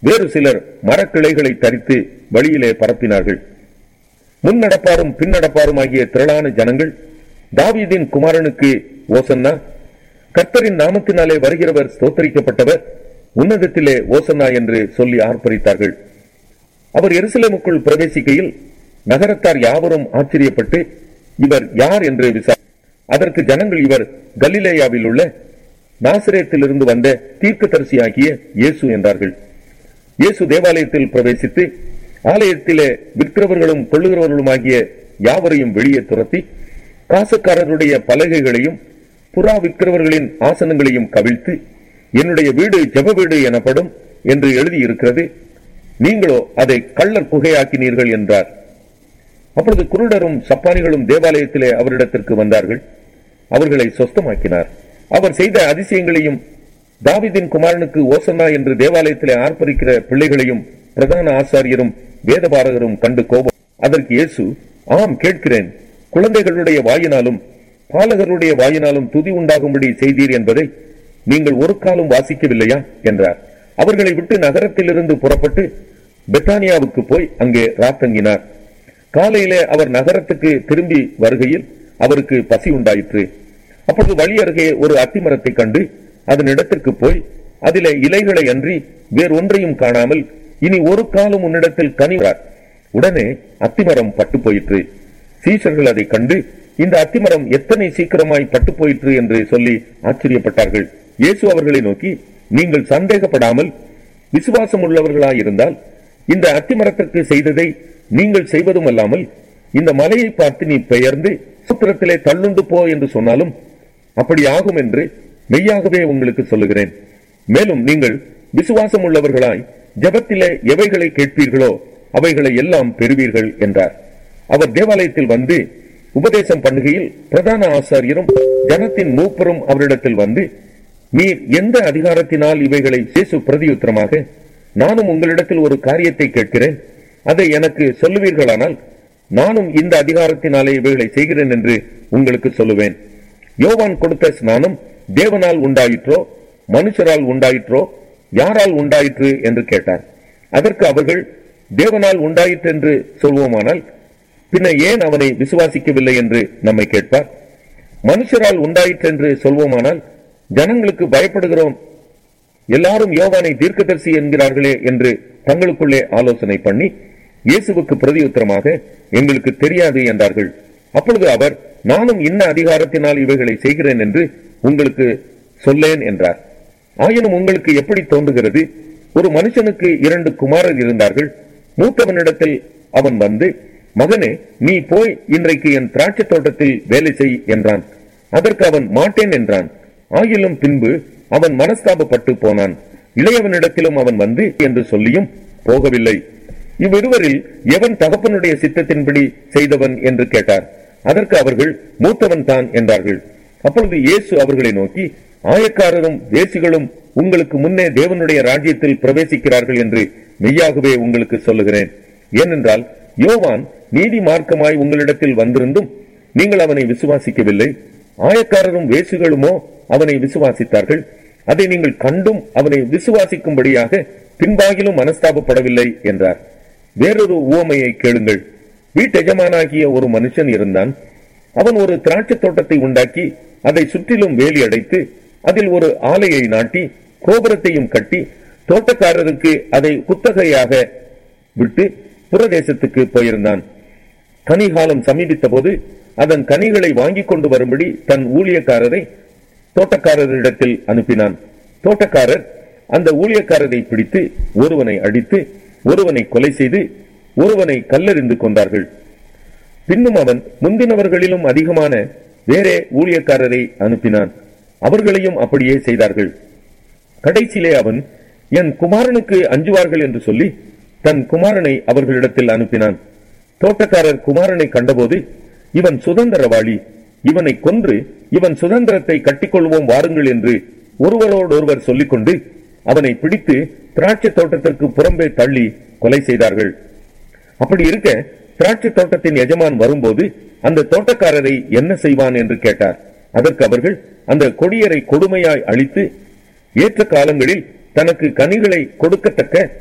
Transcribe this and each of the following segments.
வேறு சிலர் மரக்கிளைகளை தரித்து வழியிலே பரப்பினார்கள் முன்னடப்பாரும் பின்னடப்பாரும் ஆகிய திரளான ஜனங்கள் தாவீதின் குமாரனுக்கு ஓசன்னா கர்த்தரின் நாமத்தினாலே வருகிறவர் ஸ்தோத்தரிக்கப்பட்டவர் உன்னதத்திலே ஓசன்னா என்று சொல்லி ஆர்ப்பரித்தார்கள் அவர் எருசலேமுக்குள் பிரவேசிக்கையில் நகரத்தார் யாவரும் ஆச்சரியப்பட்டு இவர் யார் என்று விசா அதற்கு ஜனங்கள் இவர் கலிலேயாவில் உள்ள நாசிரேத்திலிருந்து வந்த தீர்க்கதரிசியாகிய இயேசு என்றார்கள் இயேசு தேவாலயத்தில் பிரவேசித்து ஆலயத்திலே விற்கிறவர்களும் கொள்ளுகிறவர்களுமாகிய யாவரையும் வெளியே துரத்தி காசுக்காரருடைய பலகைகளையும் புறா விற்கிறவர்களின் ஆசனங்களையும் கவிழ்த்து என்னுடைய வீடு ஜெப வீடு எனப்படும் என்று எழுதியிருக்கிறது நீங்களோ அதை கள்ளர் குகையாக்கினீர்கள் என்றார் அப்பொழுது குருடரும் சப்பானிகளும் தேவாலயத்திலே அவரிடத்திற்கு வந்தார்கள் அவர்களை சொஸ்தமாக்கினார் அவர் செய்த அதிசயங்களையும் தாவிதின் குமாரனுக்கு ஓசன்னா என்று தேவாலயத்திலே ஆர்ப்பரிக்கிற பிள்ளைகளையும் பிரதான ஆசாரியரும் வேதபாரகரும் கண்டு கோபம் அதற்கு இயேசு ஆம் கேட்கிறேன் குழந்தைகளுடைய வாயினாலும் பாலகருடைய வாயினாலும் துதி உண்டாகும்படி செய்தீர் என்பதை நீங்கள் ஒரு காலம் வாசிக்கவில்லையா என்றார் அவர்களை விட்டு நகரத்திலிருந்து புறப்பட்டு பெத்தானியாவுக்கு போய் அங்கே ராத்தங்கினார் காலையிலே அவர் நகரத்துக்கு திரும்பி வருகையில் அவருக்கு பசி உண்டாயிற்று அப்பொழுது வழி அருகே ஒரு அத்திமரத்தை கண்டு அதன் இடத்திற்கு போய் அதிலே இலைகளை அன்றி வேறொன்றையும் காணாமல் இனி ஒரு காலம் உன்னிடத்தில் கனிவார் உடனே அத்திமரம் பட்டு போயிற்று சீஷர்கள் அதை கண்டு இந்த அத்திமரம் எத்தனை சீக்கிரமாய் பட்டு போயிற்று என்று சொல்லி ஆச்சரியப்பட்டார்கள் இயேசு அவர்களை நோக்கி நீங்கள் சந்தேகப்படாமல் விசுவாசம் உள்ளவர்களாயிருந்தால் இந்த அத்திமரத்திற்கு செய்ததை நீங்கள் செய்வதும் அல்லாமல் இந்த மலையை பார்த்து நீ பெயர்ந்து சமுத்திரத்திலே தள்ளுண்டு போ என்று சொன்னாலும் அப்படி ஆகும் என்று மெய்யாகவே உங்களுக்கு சொல்லுகிறேன் மேலும் நீங்கள் விசுவாசம் உள்ளவர்களாய் ஜெபத்திலே எவைகளை கேட்பீர்களோ அவைகளை எல்லாம் பெறுவீர்கள் என்றார் அவர் தேவாலயத்தில் வந்து உபதேசம் பண்ணுகையில் பிரதான ஆசாரியரும் ஜனத்தின் மூப்பரும் அவரிடத்தில் வந்து நீர் எந்த அதிகாரத்தினால் இவைகளை சேசு பிரதியுத்தரமாக நானும் உங்களிடத்தில் ஒரு காரியத்தை கேட்கிறேன் அதை எனக்கு சொல்லுவீர்களானால் நானும் இந்த அதிகாரத்தினாலே இவைகளை செய்கிறேன் என்று உங்களுக்கு சொல்லுவேன் யோவான் கொடுத்த ஸ்நானம் தேவனால் உண்டாயிற்றோ மனுஷரால் உண்டாயிற்றோ யாரால் உண்டாயிற்று என்று கேட்டார் அதற்கு அவர்கள் தேவனால் உண்டாயிற்று என்று சொல்வோமானால் பின்ன ஏன் அவனை விசுவாசிக்கவில்லை என்று நம்மை கேட்பார் மனுஷரால் உண்டாயிற்று என்று சொல்வோமானால் ஜனங்களுக்கு பயப்படுகிறோம் எல்லாரும் யோவானை தீர்க்கதரிசி என்கிறார்களே என்று தங்களுக்குள்ளே ஆலோசனை பண்ணி இயேசுவுக்கு பிரதியுத்தரமாக எங்களுக்கு தெரியாது என்றார்கள் அப்பொழுது அவர் நானும் இன்ன அதிகாரத்தினால் இவைகளை செய்கிறேன் என்று உங்களுக்கு சொல்லேன் என்றார் ஆயினும் உங்களுக்கு எப்படி தோன்றுகிறது ஒரு மனுஷனுக்கு இரண்டு குமாரர் இருந்தார்கள் மூத்தவனிடத்தில் அவன் வந்து மகனே நீ போய் இன்றைக்கு என் திராட்சை தோட்டத்தில் வேலை செய் என்றான் அதற்கு அவன் மாட்டேன் என்றான் ஆயிலும் பின்பு அவன் மனஸ்தாபப்பட்டு போனான் இளையவனிடத்திலும் அவன் வந்து என்று சொல்லியும் போகவில்லை இவ்விருவரில் எவன் தகப்பனுடைய சித்தத்தின்படி செய்தவன் என்று கேட்டார் அதற்கு அவர்கள் மூத்தவன் தான் என்றார்கள் அப்பொழுது இயேசு அவர்களை நோக்கி ஆயக்காரரும் வேசிகளும் உங்களுக்கு முன்னே தேவனுடைய ராஜ்யத்தில் பிரவேசிக்கிறார்கள் என்று மெய்யாகவே உங்களுக்கு சொல்லுகிறேன் ஏனென்றால் யோவான் நீதி மார்க்கமாய் உங்களிடத்தில் வந்திருந்தும் நீங்கள் அவனை விசுவாசிக்கவில்லை ஆயக்காரரும் வேசிகளுமோ அவனை விசுவாசித்தார்கள் அதை நீங்கள் கண்டும் அவனை விசுவாசிக்கும்படியாக பின்பாகிலும் மனஸ்தாபப்படவில்லை என்றார் வேறொரு உவமையை கேளுங்கள் வீட்டெஜமானாகிய ஒரு மனுஷன் இருந்தான் அவன் ஒரு திராட்சை தோட்டத்தை உண்டாக்கி அதை சுற்றிலும் வேலி அடைத்து அதில் ஒரு ஆலையை நாட்டி கோபுரத்தையும் கட்டி தோட்டக்காரருக்கு அதை குத்தகையாக விட்டு புறதேசத்துக்கு போயிருந்தான் கனிகாலம் சமீபித்த போது அதன் கனிகளை வாங்கிக் கொண்டு வரும்படி தன் ஊழியக்காரரை தோட்டக்காரரிடத்தில் அனுப்பினான் தோட்டக்காரர் அந்த ஊழியக்காரரை பிடித்து ஒருவனை அடித்து ஒருவனை கொலை செய்து ஒருவனை கல்லெறிந்து கொண்டார்கள் பின்னும் அவன் முந்தினவர்களிலும் அதிகமான வேறே ஊழியக்காரரை அனுப்பினான் அவர்களையும் அப்படியே செய்தார்கள் கடைசியிலே அவன் என் குமாரனுக்கு அஞ்சுவார்கள் என்று சொல்லி தன் குமாரனை அவர்களிடத்தில் அனுப்பினான் தோட்டக்காரர் குமாரனை கண்டபோது இவன் சுதந்திரவாளி இவனை கொன்று இவன் சுதந்திரத்தை கட்டிக்கொள்வோம் வாருங்கள் என்று ஒருவரோடொருவர் சொல்லிக்கொண்டு அவனை பிடித்து திராட்சை தோட்டத்திற்கு புறம்பே தள்ளி கொலை செய்தார்கள் அப்படி இருக்க திராட்சை தோட்டத்தின் எஜமான் வரும்போது அந்த தோட்டக்காரரை என்ன செய்வான் என்று கேட்டார் அதற்கு அவர்கள் அந்த கொடியரை கொடுமையாய் அழித்து ஏற்ற காலங்களில் தனக்கு கனிகளை கொடுக்கத்தக்க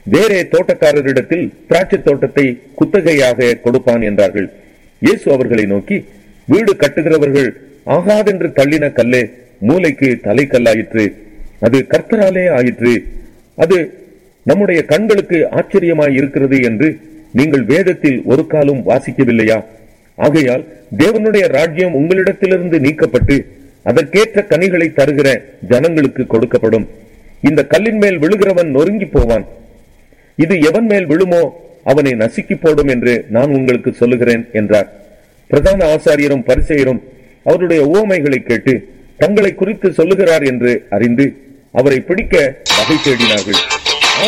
வேறே தோட்டக்காரரிடத்தில் திராட்சை தோட்டத்தை குத்தகையாக கொடுப்பான் என்றார்கள் இயேசு அவர்களை நோக்கி வீடு கட்டுகிறவர்கள் ஆகாதென்று தள்ளின கல்லே மூளைக்கு தலைக்கல்லாயிற்று அது கர்த்தராலே ஆயிற்று அது நம்முடைய கண்களுக்கு ஆச்சரியமாய் இருக்கிறது என்று நீங்கள் வேதத்தில் ஒரு காலம் வாசிக்கவில்லையா ஆகையால் தேவனுடைய ராஜ்யம் உங்களிடத்திலிருந்து நீக்கப்பட்டு அதற்கேற்ற கனிகளை தருகிற ஜனங்களுக்கு கொடுக்கப்படும் இந்த கல்லின் மேல் விழுகிறவன் நொறுங்கி போவான் இது எவன் மேல் விழுமோ அவனை நசுக்கி போடும் என்று நான் உங்களுக்கு சொல்லுகிறேன் என்றார் பிரதான ஆசாரியரும் பரிசெயரும் அவருடைய உவமைகளை கேட்டு தங்களை குறித்து சொல்லுகிறார் என்று அறிந்து அவரை பிடிக்க வகை தேடினார்கள்